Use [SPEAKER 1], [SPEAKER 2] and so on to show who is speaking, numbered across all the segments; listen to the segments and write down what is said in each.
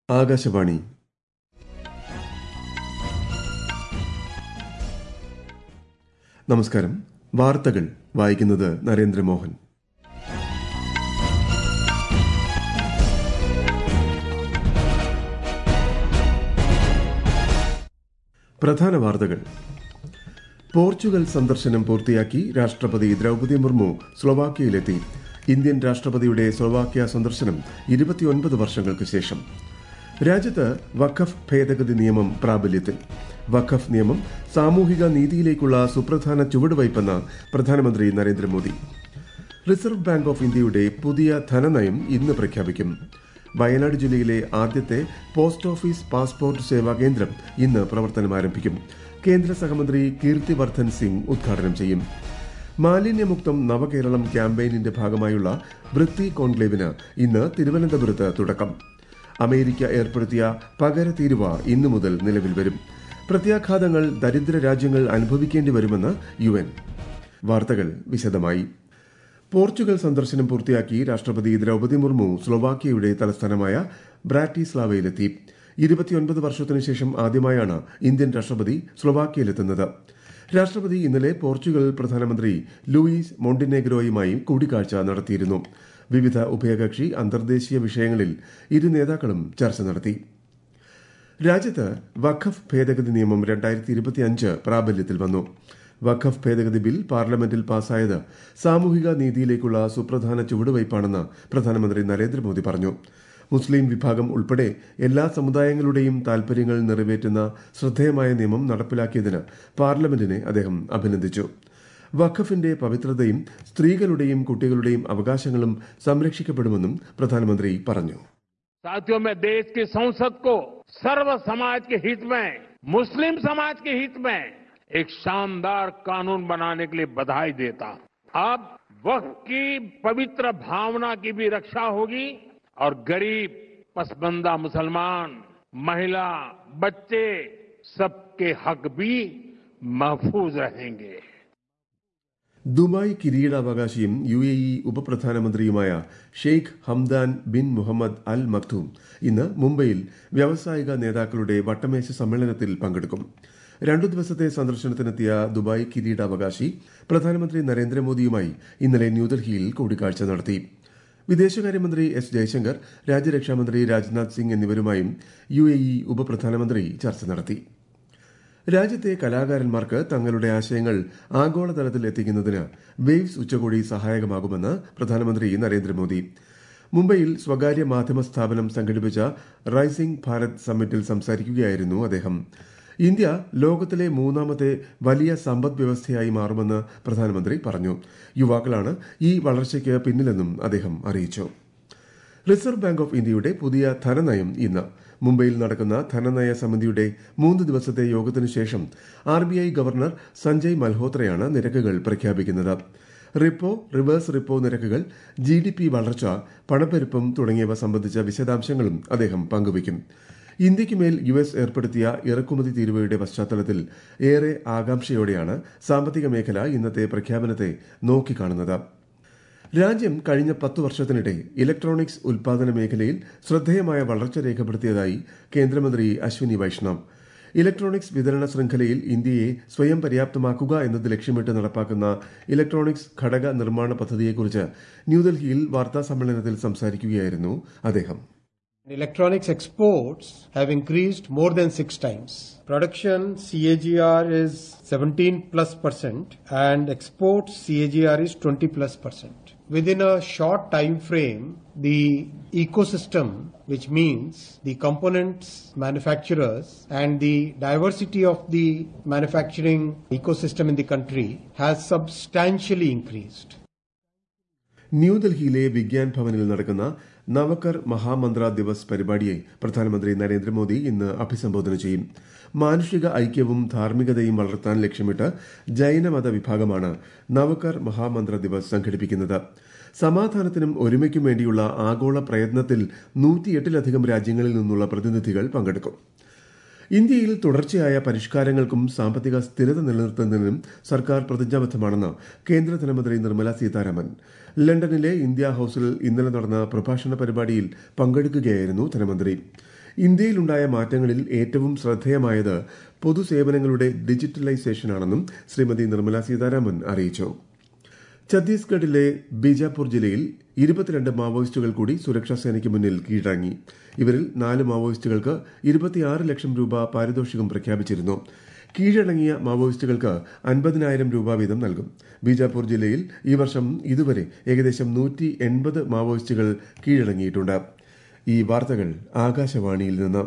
[SPEAKER 1] ആകാശവാണി നമസ്കാരം വാർത്തകൾ വായിക്കുന്നത് നരേന്ദ്രമോഹൻ പ്രധാന വാർത്തകൾ പോർച്ചുഗൽ സന്ദർശനം പൂർത്തിയാക്കി രാഷ്ട്രപതി ദ്രൌപദി മുർമു സ്ലൊവാക്യയിലെത്തി ഇന്ത്യൻ രാഷ്ട്രപതിയുടെ സ്ലൊവാക്യ സന്ദർശനം ഇരുപത്തിയൊൻപത് വർഷങ്ങൾക്ക് ശേഷം രാജ്യത്ത് വഖഫ് ഭേദഗതി നിയമം പ്രാബല്യത്തിൽ വഖഫ് നിയമം സാമൂഹിക നീതിയിലേക്കുള്ള സുപ്രധാന ചുവടുവയ്പെന്ന് പ്രധാനമന്ത്രി നരേന്ദ്രമോദി റിസർവ് ബാങ്ക് ഓഫ് ഇന്ത്യയുടെ പുതിയ ധനനയം ഇന്ന് പ്രഖ്യാപിക്കും വയനാട് ജില്ലയിലെ ആദ്യത്തെ പോസ്റ്റ് ഓഫീസ് പാസ്പോർട്ട് സേവാ കേന്ദ്രം ഇന്ന് പ്രവർത്തനം ആരംഭിക്കും കേന്ദ്ര സഹമന്ത്രി കീർത്തിവർദ്ധൻ സിംഗ് ഉദ്ഘാടനം ചെയ്യും മാലിന്യമുക്തം നവകേരളം ക്യാമ്പയിനിന്റെ ഭാഗമായുള്ള വൃത്തി കോൺക്ലേവിന് ഇന്ന് തിരുവനന്തപുരത്ത് തുടക്കം അമേരിക്ക ഏർപ്പെടുത്തിയ പകര തീരുവ ഇന്നു മുതൽ നിലവിൽ വരും പ്രത്യാഘാതങ്ങൾ ദരിദ്ര രാജ്യങ്ങൾ അനുഭവിക്കേണ്ടി വരുമെന്ന് യു എൻ വാർത്തകൾ വിശദമായി പോർച്ചുഗൽ സന്ദർശനം പൂർത്തിയാക്കി രാഷ്ട്രപതി ദ്രൌപദി മുർമു സ്ലൊവാക്യയുടെ തലസ്ഥാനമായ ബ്രാറ്റിസ്ലാവയിലെത്തി ഇരുപത്തിയൊൻപത് വർഷത്തിനു ശേഷം ആദ്യമായാണ് ഇന്ത്യൻ രാഷ്ട്രപതി സ്ലൊവാക്യയിലെത്തുന്നത് രാഷ്ട്രപതി ഇന്നലെ പോർച്ചുഗൽ പ്രധാനമന്ത്രി ലൂയിസ് മോണ്ടിനെഗ്രോയുമായി കൂടിക്കാഴ്ച നടത്തിയിരുന്നു വിവിധ ഉഭയകക്ഷി അന്തർദേശീയ വിഷയങ്ങളിൽ ഇരു നേതാക്കളും ചർച്ച നടത്തി രാജ്യത്ത് വഖഫ് ഭേദഗതി നിയമം രണ്ടായിരത്തി ഇരുപത്തിയഞ്ച് പ്രാബല്യത്തിൽ വന്നു വഖഫ് ഭേദഗതി ബിൽ പാർലമെന്റിൽ പാസായത് സാമൂഹിക നീതിയിലേക്കുള്ള സുപ്രധാന ചുവടുവയ്പാണെന്ന് പ്രധാനമന്ത്രി നരേന്ദ്രമോദി പറഞ്ഞു മുസ്ലിം വിഭാഗം ഉൾപ്പെടെ എല്ലാ സമുദായങ്ങളുടെയും താൽപര്യങ്ങൾ നിറവേറ്റുന്ന ശ്രദ്ധേയമായ നിയമം നടപ്പിലാക്കിയതിന് പാർലമെന്റിനെ അദ്ദേഹം അഭിനന്ദിച്ചു വഖഫിന്റെ പവിത്രതയും സ്ത്രീകളുടെയും കുട്ടികളുടെയും അവകാശങ്ങളും സംരക്ഷിക്കപ്പെടുമെന്നും പ്രധാനമന്ത്രി പറഞ്ഞു
[SPEAKER 2] साथियों मैं देश की संसद को सर्व समाज के हित में मुस्लिम समाज के हित में एक शानदार कानून बनाने के लिए बधाई देता हूं अब वक्त की पवित्र भावना की भी रक्षा होगी और गरीब पसबंदा मुसलमान महिला बच्चे सबके हक भी महफूज रहेंगे
[SPEAKER 1] ദുബായ് കിരീടാവകാശിയും യു എ ഇ ഉപപ്രധാനമന്ത്രിയുമായ Sheikh Hamdan bin Mohammed Al Maktoum ഇന്ന് മുംബൈയിൽ വ്യാവസായിക നേതാക്കളുടെ വട്ടമേശ സമ്മേളനത്തിൽ പങ്കെടുക്കും രണ്ടു ദിവസത്തെ സന്ദർശനത്തിനെത്തിയ ദുബായ് കിരീടാവകാശി പ്രധാനമന്ത്രി നരേന്ദ്രമോദിയുമായി ഇന്നലെ ന്യൂഡൽഹിയിൽ കൂടിക്കാഴ്ച നടത്തി വിദേശകാര്യമന്ത്രി എസ് ജയശങ്കർ രാജ്യരക്ഷാമന്ത്രി രാജ്നാഥ് സിംഗ് എന്നിവരുമായും യു എ ഇ ഉപപ്രധാനമന്ത്രി ചർച്ച നടത്തി രാജ്യത്തെ കലാകാരന്മാർക്ക് തങ്ങളുടെ ആശയങ്ങൾ ആഗോളതലത്തിൽ എത്തിക്കുന്നതിന് വേവ്സ് ഉച്ചകോടി സഹായകമാകുമെന്ന് പ്രധാനമന്ത്രി നരേന്ദ്രമോദി മുംബൈയിൽ സ്വകാര്യ മാധ്യമ സ്ഥാപനം സംഘടിപ്പിച്ച റൈസിംഗ് ഭാരത് സമ്മിറ്റിൽ സംസാരിക്കുകയായിരുന്നു അദ്ദേഹം ഇന്ത്യ ലോകത്തിലെ മൂന്നാമത്തെ വലിയ സമ്പദ് വ്യവസ്ഥയായി മാറുമെന്ന് പ്രധാനമന്ത്രി പറഞ്ഞു യുവാക്കളാണ് ഈ വളർച്ചയ്ക്ക് പിന്നിലെന്നും അദ്ദേഹം അറിയിച്ചു റിസർവ് ബാങ്ക് ഓഫ് ഇന്ത്യയുടെ പുതിയ ധനനയം ഇന്ന് മുംബൈയിൽ നടക്കുന്ന ധനനയ സമിതിയുടെ മൂന്ന് ദിവസത്തെ യോഗത്തിനു ശേഷം R B I governor Sanjay മൽഹോത്രയാണ് നിരക്കുകൾ പ്രഖ്യാപിക്കുന്നത് റിപ്പോ റിവേഴ്സ് റിപ്പോ നിരക്കുകൾ ജി ഡി പി വളർച്ച പണപ്പെരുപ്പം തുടങ്ങിയവ സംബന്ധിച്ച വിശദാംശങ്ങളും അദ്ദേഹം പങ്കുവയ്ക്കും ഇന്ത്യയ്ക്കുമേൽ യു എസ് ഏർപ്പെടുത്തിയ ഇറക്കുമതി തീരുവയുടെ പശ്ചാത്തലത്തിൽ ഏറെ ആകാംക്ഷയോടെയാണ് സാമ്പത്തിക മേഖല ഇന്നത്തെ പ്രഖ്യാപനത്തെ നോക്കിക്കാണുന്നത് രാജ്യം കഴിഞ്ഞ പത്തു വർഷത്തിനിടെ ഇലക്ട്രോണിക്സ് ഉൽപാദന മേഖലയിൽ ശ്രദ്ധേയമായ വളർച്ച രേഖപ്പെടുത്തിയതായി കേന്ദ്രമന്ത്രി അശ്വിനി വൈഷ്ണവ് ഇലക്ട്രോണിക്സ് വിതരണ ശൃംഖലയിൽ ഇന്ത്യയെ സ്വയം പര്യാപ്തമാക്കുക എന്നത് ലക്ഷ്യമിട്ട് നടപ്പാക്കുന്ന ഇലക്ട്രോണിക്സ് ഘടക നിർമ്മാണ പദ്ധതിയെക്കുറിച്ച് ന്യൂഡൽഹിയിൽ വാർത്താ സമ്മേളനത്തിൽ സംസാരിക്കുകയായിരുന്നു അദ്ദേഹം
[SPEAKER 3] Electronics exports have increased more than six times. Production CAGR is 17 plus percent and exports CAGR is 20 plus percent. Within a short time frame, the ecosystem, which means the components manufacturers and the diversity of the manufacturing ecosystem in the country has substantially increased.
[SPEAKER 1] ന്യൂഡൽഹിയിലെ വിഗ്യാൻ ഭവനിൽ നടക്കുന്ന നവകർ മഹാമന്ത്ര ദിവസ് പരിപാടിയെ പ്രധാനമന്ത്രി നരേന്ദ്രമോദി ഇന്ന് അഭിസംബോധന ചെയ്യും മാനുഷിക ഐക്യവും ധാർമ്മികതയും വളർത്താൻ ലക്ഷ്യമിട്ട് ജൈനമത വിഭാഗമാണ് നവകർ മഹാമന്ത്ര ദിവസ് സംഘടിപ്പിക്കുന്നത് സമാധാനത്തിനും ഒരുമയ്ക്കും വേണ്ടിയുള്ള ആഗോള പ്രയത്നത്തിൽ നൂറ്റിയെട്ടിലധികം രാജ്യങ്ങളിൽ നിന്നുള്ള പ്രതിനിധികൾ പങ്കെടുക്കും ഇന്ത്യയിൽ തുടർച്ചയായ പരിഷ്കാരങ്ങൾക്കും സാമ്പത്തിക സ്ഥിരത നിലനിർത്തുന്നതിനും സർക്കാർ പ്രതിജ്ഞാബദ്ധമാണെന്ന് കേന്ദ്ര ധനമന്ത്രി നിർമ്മല സീതാരാമൻ ലണ്ടനിലെ ഇന്ത്യ ഹൌസിൽ ഇന്നലെ നടന്ന പ്രഭാഷണ പരിപാടിയിൽ പങ്കെടുക്കുകയായിരുന്നു ധനമന്ത്രി ഇന്ത്യയിലുണ്ടായ മാറ്റങ്ങളിൽ ഏറ്റവും ശ്രദ്ധേയമായത് പൊതുസേവനങ്ങളുടെ ഡിജിറ്റലൈസേഷനാണെന്നും ശ്രീമതി നിർമ്മല സീതാരാമൻ അറിയിച്ചു ഛത്തീസ്ഗഡിലെ ബീജാപൂർ ജില്ലയിൽ ഇരുപത്തിരണ്ട് മാവോയിസ്റ്റുകൾ കൂടി സുരക്ഷാ സേനയ്ക്ക് മുന്നിൽ കീഴടങ്ങി ഇവരിൽ നാല് മാവോയിസ്റ്റുകൾക്ക് ഇരുപത്തിയാറ് ലക്ഷം രൂപ പാരിതോഷികം പ്രഖ്യാപിച്ചിരുന്നു കീഴടങ്ങിയ മാവോയിസ്റ്റുകൾക്ക് അൻപതിനായിരം രൂപ വീതം നൽകും ബീജാപൂർ ജില്ലയിൽ ഈ വർഷം ഇതുവരെ ഏകദേശം നൂറ്റി എൺപത് മാവോയിസ്റ്റുകൾ കീഴടങ്ങിയിട്ടുണ്ട് ഈ വാർത്തകൾ ആകാശവാണിയിൽ നിന്ന്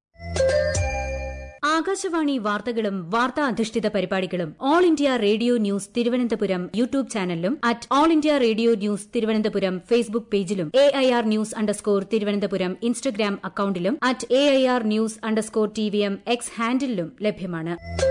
[SPEAKER 4] ആകാശവാണി വാർത്തകളും വാർത്താ അധിഷ്ഠിത പരിപാടികളും all India radio news Thiruvananthapuram YouTube ചാനലിലും at all India radio news Thiruvananthapuram Facebook പേജിലും A I R news underscore Thiruvananthapuram Instagram അക്കൌണ്ടിലും at A I R news underscore T V M X ഹാൻഡിലും ലഭ്യമാണ്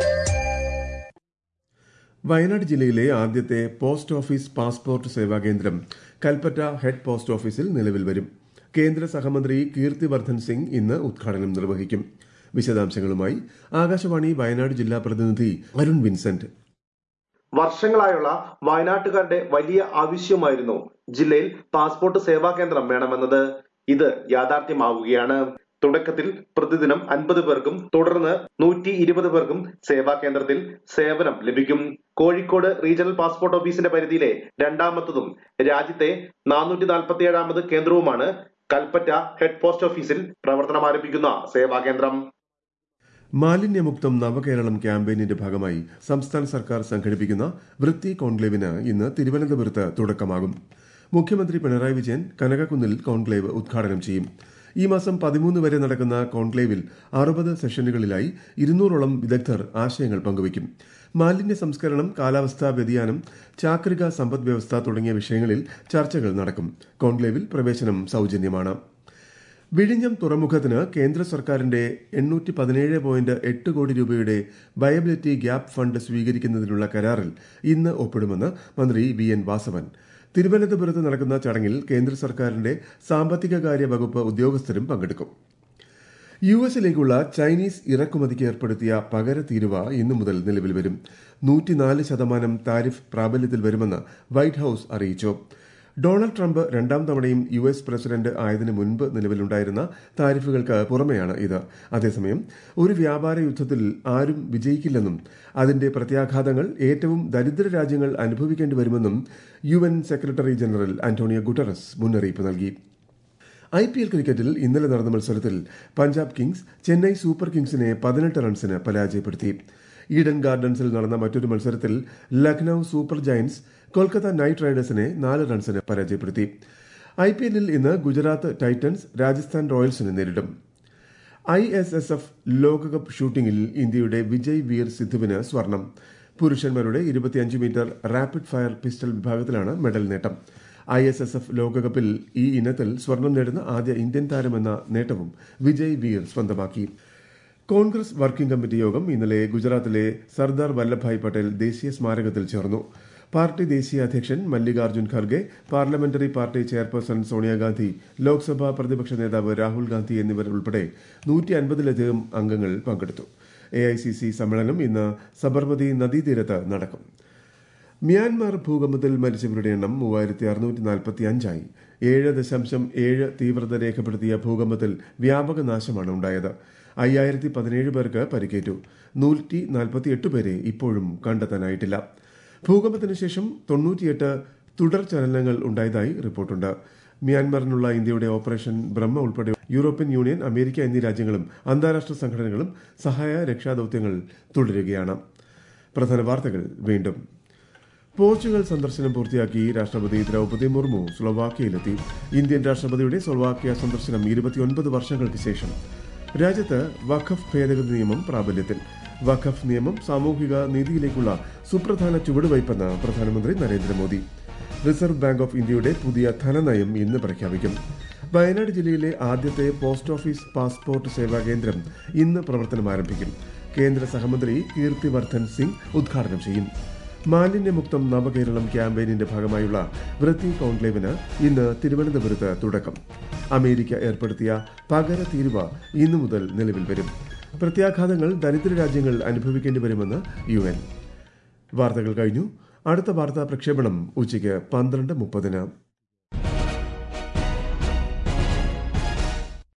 [SPEAKER 1] വയനാട് ജില്ലയിലെ ആദ്യത്തെ പോസ്റ്റ് ഓഫീസ് പാസ്പോർട്ട് സേവാ കേന്ദ്രം കൽപ്പറ്റ ഹെഡ് പോസ്റ്റ് ഓഫീസിൽ നിലവിൽ വരും കേന്ദ്ര സഹമന്ത്രി കീർത്തിവർദ്ധൻ സിംഗ് ഇന്ന് ഉദ്ഘാടനം നിർവഹിക്കും വിശദാംശങ്ങളുമായി ആകാശവാണി വയനാട് ജില്ലാ പ്രതിനിധി അരുൺ വിൻസെന്റ്
[SPEAKER 5] വർഷങ്ങളായുള്ള വയനാട്ടുകാരുടെ വലിയ ആവശ്യമായിരുന്നു ജില്ലയിൽ പാസ്പോർട്ട് സേവാ കേന്ദ്രം വേണമെന്നത് ഇത് യാഥാർത്ഥ്യമാവുകയാണ് തുടക്കത്തിൽ പ്രതിദിനം അൻപത് പേർക്കും തുടർന്ന് നൂറ്റി ഇരുപത് പേർക്കും സേവാ കേന്ദ്രത്തിൽ സേവനം ലഭിക്കും കോഴിക്കോട് റീജിയണൽ പാസ്പോർട്ട് ഓഫീസിന്റെ പരിധിയിലെ രണ്ടാമത്തതും രാജ്യത്തെ നാനൂറ്റി നാൽപ്പത്തിയേഴാമത് കേന്ദ്രവുമാണ് കൽപ്പറ്റ ഹെഡ് പോസ്റ്റ് ഓഫീസിൽ പ്രവർത്തനം ആരംഭിക്കുന്ന സേവാ കേന്ദ്രം
[SPEAKER 1] മാലിന്യമുക്തം നവകേരളം ക്യാമ്പയിനിന്റെ ഭാഗമായി സംസ്ഥാന സർക്കാർ സംഘടിപ്പിക്കുന്ന വൃത്തി കോൺക്ലേവിന് ഇന്ന് തിരുവനന്തപുരത്ത് തുടക്കമാകും മുഖ്യമന്ത്രി പിണറായി വിജയൻ കനകക്കുന്നിൽ കോൺക്ലേവ് ഉദ്ഘാടനം ചെയ്യും ഈ മാസം പതിമൂന്ന് വരെ നടക്കുന്ന കോൺക്ലേവിൽ അറുപത് സെഷനുകളിലായി ഇരുന്നൂറോളം വിദഗ്ധർ ആശയങ്ങൾ പങ്കുവയ്ക്കും മാലിന്യ സംസ്കരണം കാലാവസ്ഥാ വ്യതിയാനം ചാക്രിക സമ്പദ് വ്യവസ്ഥ തുടങ്ങിയ വിഷയങ്ങളിൽ ചർച്ചകൾ നടക്കും കോൺക്ലേവിൽ പ്രവേശനം സൌജന്യമാണ് വിഴിഞ്ഞം തുറമുഖത്തിന് കേന്ദ്ര സർക്കാരിന്റെ എണ്ണൂറ്റി പതിനേഴ് പോയിന്റ് എട്ട് കോടി രൂപയുടെ വയബിലിറ്റി ഗ്യാപ് ഫണ്ട് സ്വീകരിക്കുന്നതിനുള്ള കരാറിൽ ഇന്ന് ഒപ്പിടുമെന്ന് മന്ത്രി വി എൻ വാസവൻ തിരുവനന്തപുരത്ത് നടക്കുന്ന ചടങ്ങിൽ കേന്ദ്ര സർക്കാരിന്റെ സാമ്പത്തിക കാര്യ വകുപ്പ് ഉദ്യോഗസ്ഥരും പങ്കെടുക്കും യു എസിലേക്കുള്ള ചൈനീസ് ഇറക്കുമതിക്ക് ഏർപ്പെടുത്തിയ പകര തീരുവ ഇന്നു മുതൽ നിലവിൽ വരും നൂറ്റിനാല് ശതമാനം താരിഫ് പ്രാബല്യത്തിൽ വരുമെന്ന് വൈറ്റ് ഹൌസ് അറിയിച്ചു ഡൊണാൾഡ് ട്രംപ് രണ്ടാം തവണയും യു എസ് പ്രസിഡന്റ് ആയതിനു മുൻപ് നിലവിലുണ്ടായിരുന്ന താരിഫുകൾക്ക് പുറമെയാണ് ഇത് അതേസമയം ഒരു വ്യാപാര യുദ്ധത്തിൽ ആരും വിജയിക്കില്ലെന്നും അതിന്റെ പ്രത്യാഘാതങ്ങൾ ഏറ്റവും ദരിദ്ര രാജ്യങ്ങൾ അനുഭവിക്കേണ്ടി വരുമെന്നും U N secretary general Antonio Guterres മുന്നറിയിപ്പ് നൽകി ഐ പി എൽ ക്രിക്കറ്റിൽ ഇന്നലെ നടന്ന മത്സരത്തിൽ പഞ്ചാബ് കിങ്സ് ചെന്നൈ സൂപ്പർ കിങ്സിനെ പതിനെട്ട് റൺസിന് പരാജയപ്പെടുത്തി ഈഡൻ ഗാർഡൻസിൽ നടന്ന മറ്റൊരു മത്സരത്തിൽ Lucknow super giants Kolkata knight റൈഡേഴ്സിനെ നാല് റൺസിന് പരാജയപ്പെടുത്തി ഐ പി എല്ലിൽ ഇന്ന് ഗുജറാത്ത് ടൈറ്റൻസ് രാജസ്ഥാൻ റോയൽസിനെ നേരിടും ഐ എസ് എസ് എഫ് ലോകകപ്പ് ഷൂട്ടിംഗിൽ ഇന്ത്യയുടെ വിജയ് വീർ സിദ്ധുവിന് സ്വർണം പുരുഷന്മാരുടെ ഇരുപത്തിയഞ്ച് മീറ്റർ റാപ്പിഡ് ഫയർ പിസ്റ്റൾ വിഭാഗത്തിലാണ് മെഡൽ നേട്ടം ഐ എസ് എസ് എഫ് ലോകകപ്പിൽ ഈ ഇനത്തിൽ സ്വർണം നേടുന്ന ആദ്യ ഇന്ത്യൻ താരമെന്ന നേട്ടവും വിജയ് വീർ സ്വന്തമാക്കി കോൺഗ്രസ് വർക്കിംഗ് കമ്മിറ്റി യോഗം ഇന്നലെ ഗുജറാത്തിലെ സർദാർ വല്ലഭായ് പട്ടേൽ ദേശീയ സ്മാരകത്തിൽ ചേർന്നു പാർട്ടി ദേശീയ അധ്യക്ഷൻ Mallikarjun Kharge parliamentary party chairperson Sonia Gandhi Lok Sabha പ്രതിപക്ഷ നേതാവ് രാഹുൽ ഗാന്ധി എന്നിവർ ഉൾപ്പെടെ നൂറ്റി അൻപതിലധികം അംഗങ്ങൾ പങ്കെടുത്തു എ ഐ സി സി സമ്മേളനം ഇന്ന് സബർമതി നദീതീരത്ത് നടക്കും മ്യാൻമാർ ഭൂകമ്പത്തിൽ മരിച്ചവരുടെ എണ്ണം മൂവായിരത്തി അറുന്നൂറ്റി നാൽപ്പത്തി അഞ്ചായി ഏഴ് ദശാംശം ഏഴ് തീവ്രത രേഖപ്പെടുത്തിയ ഭൂകമ്പത്തിൽ വ്യാപക നാശമാണ് ഉണ്ടായത് അയ്യായിരത്തി പതിനേഴ് പേർക്ക് പരിക്കേറ്റു നൂറ്റി നാൽപ്പത്തിയെട്ട് പേരെ ഇപ്പോഴും കണ്ടെത്താനായിട്ടില്ല ഭൂകമ്പത്തിന് ശേഷം തൊണ്ണൂറ്റിയെട്ട് തുടർ ചലനങ്ങൾ ഉണ്ടായതായി റിപ്പോർട്ടുണ്ട് മ്യാൻമറിനുള്ള ഇന്ത്യയുടെ ഓപ്പറേഷൻ ബ്രഹ്മ ഉൾപ്പെടെ യൂറോപ്യൻ യൂണിയൻ അമേരിക്ക എന്നീ രാജ്യങ്ങളും അന്താരാഷ്ട്ര സംഘടനകളും സഹായ രക്ഷാദൌത്യങ്ങൾ തുടരുകയാണ് പ്രധാന വാർത്തകൾ വീണ്ടും പോർച്ചുഗൽ സന്ദർശനം പൂർത്തിയാക്കി രാഷ്ട്രപതി ദ്രൗപദി മുർമു സ്ലൊവാക്യയിലെത്തി ഇന്ത്യൻ രാഷ്ട്രപതിയുടെ സ്ലൊവാക്യ സന്ദർശനം ഇരുപത്തിയൊൻപത് വർഷങ്ങൾക്ക് ശേഷം രാജ്യത്ത് വഖഫ് ഭേദഗതി നിയമം പ്രാബല്യത്തിൽ വഖഫ് നിയമം സാമൂഹിക നീതിയിലേക്കുള്ള സുപ്രധാന ചുവടുവയ്പെന്ന് പ്രധാനമന്ത്രി നരേന്ദ്രമോദി റിസർവ് ബാങ്ക് ഓഫ് ഇന്ത്യയുടെ പുതിയ ധനനയം ഇന്ന് പ്രഖ്യാപിക്കും വയനാട് ജില്ലയിലെ ആദ്യത്തെ പോസ്റ്റ് ഓഫീസ് പാസ്പോർട്ട് സേവാ കേന്ദ്രം ഇന്ന് പ്രവർത്തനം ആരംഭിക്കും കേന്ദ്ര സഹമന്ത്രി കീർത്തിവർദ്ധൻ സിംഗ് ഉദ്ഘാടനം ചെയ്യും മാലിന്യമുക്തം നവകേരളം ക്യാമ്പയിനിന്റെ ഭാഗമായുള്ള വൃത്തി കോൺക്ലേവിന് ഇന്ന് തിരുവനന്തപുരത്ത് തുടക്കം അമേരിക്ക ഏർപ്പെടുത്തിയ പകര തീരുവ ഇന്നു മുതൽ നിലവിൽ വരും പ്രത്യാഘാതങ്ങൾ ദരിദ്ര രാജ്യങ്ങൾ അനുഭവിക്കേണ്ടി വരുമെന്ന് യു എൻ വാർത്തകൾ കഴിഞ്ഞു അടുത്ത വാർത്താ പ്രക്ഷേപണം ഉച്ചയ്ക്ക് പന്ത്രണ്ട് മുപ്പതിന്